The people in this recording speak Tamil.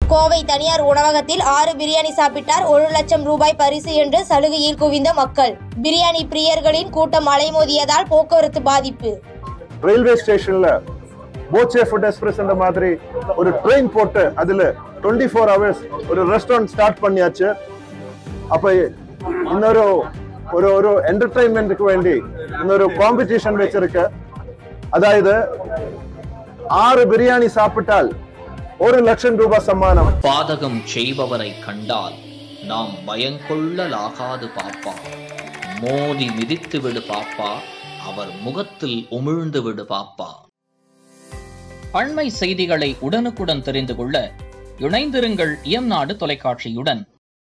கோவை தனியார் உணவகத்தில் ஆறு பிரியாணி சாப்பிட்டார் ஒரு லட்சம் ரூபாய் பரிசு என்று சலுகையில் குவிந்த மக்கள் பிரியாணி பிரியர்களின் கூட்டம் அலைமோதியதால் போக்குவரத்து பாதிப்பு ரயில்வே ஸ்டேஷன்ல போச்சே ஃபுட் எக்ஸ்பிரஸ் அந்த மாதிரி ஒரு ட்ரெயின் போட்டு அதுல டுவெண்ட்டி ஃபோர் ஹவர்ஸ் ஒரு ரெஸ்டாரண்ட் ஸ்டார்ட் பண்ணியாச்சு அப்ப இன்னொரு ஒரு ஒரு என்டர்டைன்மெண்ட்டுக்கு வேண்டி இன்னொரு காம்படிஷன் வச்சிருக்க அதாவது ஆறு பிரியாணி சாப்பிட்டால் ஒரு லட்சம் ரூபாய் சம்மானம் பாதகம் செய்பவரை கண்டால் நாம் பயங்கொள்ளலாகாது பாப்பா மோதி மிதித்து விடு பாப்பா அவர் முகத்தில் உமிழ்ந்து விடு பாப்பா அண்மை செய்திகளை உடனுக்குடன் தெரிந்து கொள்ள இணைந்திருங்கள் இயம்நாடு தொலைக்காட்சியுடன்